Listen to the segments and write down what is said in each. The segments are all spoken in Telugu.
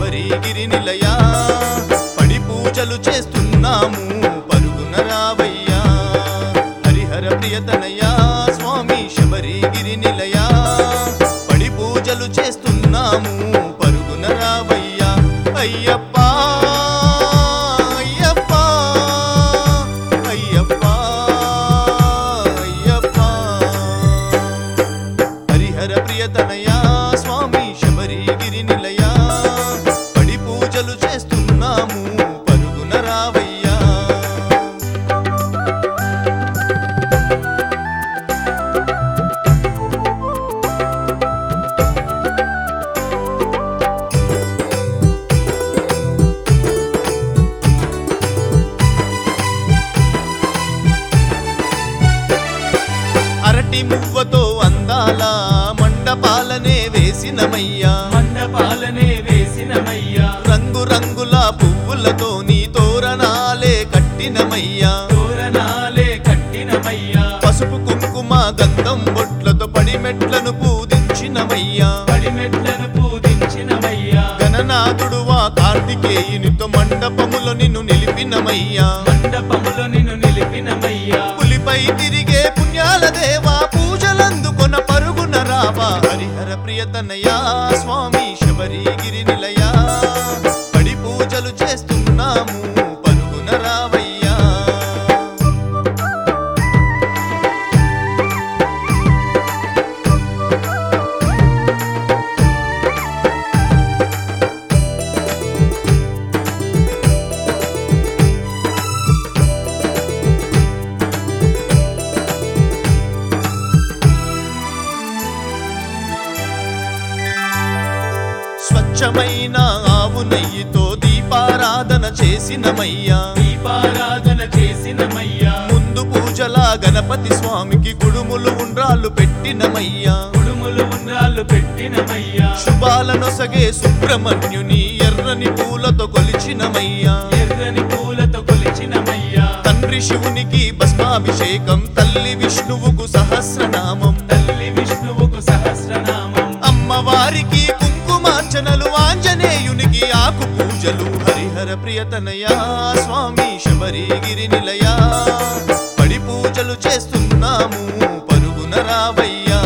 శబరిగిరి నిలయా పడి పూజలు చేస్తున్నాము పరుగున రావయ్యా హరిహర ప్రియతనయా స్వామి శబరిగిరి నిలయా పడి పూజలు చేస్తున్నాము పరుగున రావయ్యా అయ్యప్ప అయ్యప్ప అయ్యప్ప అయ్యప్ప హరిహర ప్రియతనయా స్వామి శబరిగిరి నిలయా పడి పూజలు చేస్తున్నాము పరుగున రావయ్యా అరటి మువ్వతో అందాల మండపాలనే వేసినమయ్యా మండపాలనే వేసినమయ్యా రంగు రంగుల పువ్వులతో నీ తోరణాలే కట్టినమయ్యా తోరణాలే కట్టినమయ్యా పసుపు కుంకుమ గంధం బొట్లతో పడిమెట్లను పూజించినమయ్యా పడిమెట్లను పూజించినమయ్యా గణనాథుడు వా కార్తికేయునితో మండపములో నిన్ను నిలిపినమయ్యా మండపములో నిన్ను నిలిపినమయ్యా పులిపై తిరిగే పుణ్యాల దేవా పూజలందుకొన పరుగున రావా హరిహర ప్రియతనయా స్వామి శబరిగిరి నిలయా పడి పూజలు చేస్తున్నాము పరుగున రావయ్యా స్వచ్ఛమైన ఆవు నెయ్యితో దీపారాధన చేసినమయ్యా దీపారాధన చేసినమయ్యా ముందు పూజల గణపతి స్వామికి కుడుములు ఉండ్రాళ్ళు పెట్టినమయ్యా కుడుములు ఉండ్రాళ్ళు పెట్టినమయ్యా శుభాలనొసగే సుబ్రహ్మణ్యుని ఎర్రని పూలతో కొలిచినమయ్యా ఎర్రని పూలతో కొలిచినమయ్యా తండ్రి శివునికి భస్మాభిషేకం తల్లి విష్ణువుకు సహస్రనామం తల్లి విష్ణువుకు సహస్రనామం అమ్మవారికి కుంకుమార్చనలు ఆంజనేయునికి ఆకు పూజలు హరిహర ప్రియతనయా స్వామి శబరిగిరి నిలయా పడి పూజలు చేస్తున్నాము పరుగున రావయ్యా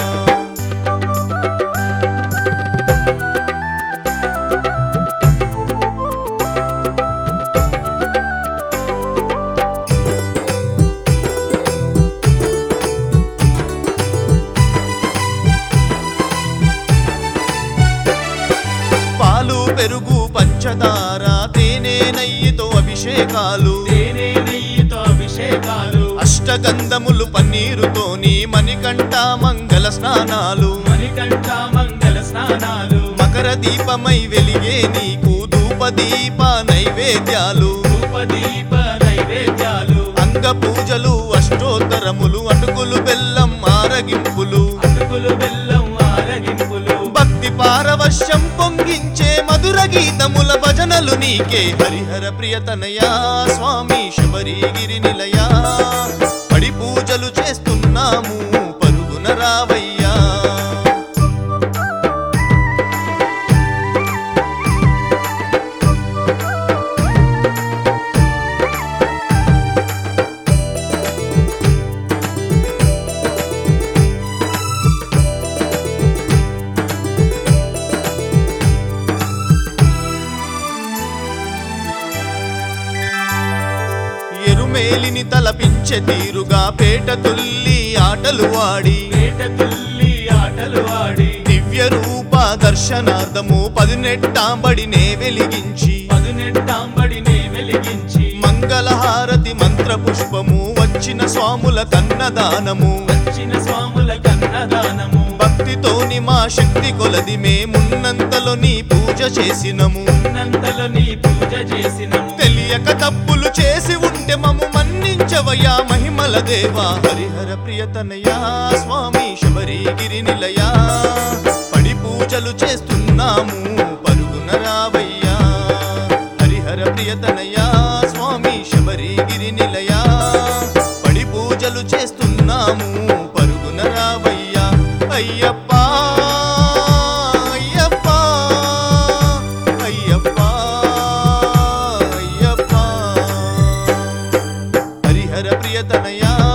పాలు పెరుగు పంచదార తేనె నెయ్యితో అభిషేకాలు తేనె నెయ్యితో అభిషేకాలు అష్టగంధములు పన్నీరుతోని మణికంఠ మంగళ స్నానాలు మణికంఠ మంగళ స్నానాలు మకర దీపమై వెలిగే నీకు ధూప దీప నైవేద్యాలు ధూపదీప నైవేద్యాలు అంగ పూజలు అష్టోత్తరములు అటుకులు బెల్లం ఆరగింపులు అటుకులు బెల్లం ఆరగింపులు భక్తి పారవశ్యం పొంగించే మధుర గీతముల భజనలు నీకే హరిహర ప్రియతనయా స్వామి శబరిగిరి నిలయా పడి పూజలు చేస్తున్నాము పరుగున రావయ్యా ఎరుమేలిని తలపించే తీరుగా పేట తుల్లి ఆటలు ఆడి పేట తుల్లి ఆటలు ఆడి దివ్య రూప దర్శనార్థము పదినెట్టాంబడినే వెలిగించి పదునెట్టాంబడినే వెలిగించి మంగళహారతి మంత్ర పుష్పము వచ్చిన స్వాముల కన్నదానము వచ్చిన స్వాముల కన్నదానము భక్తితోని మా శక్తి కొలది మేమున్నంతలో నీ పూజ చేసినము ఉన్నంతలో నీ పూజ చేసినము తెలియక తప్పులు చేసి ఉంటే మము మన్నించవయ్యా మహిమల దేవా హరిహర ప్రియతనయా స్వామి శబరిగిరి నిలయా పడి పూజలు చేస్తున్నాము పరుగున రావయ్యా హరిహర ప్రియతనయా స్వామి శబరిగిరి నిలయా పడి పూజలు చేస్తున్నాము పరుగున రావయ్యా అయ్యప్ప అయ్యప్ప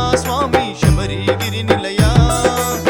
స్వామి శబరిగిరి నిలయా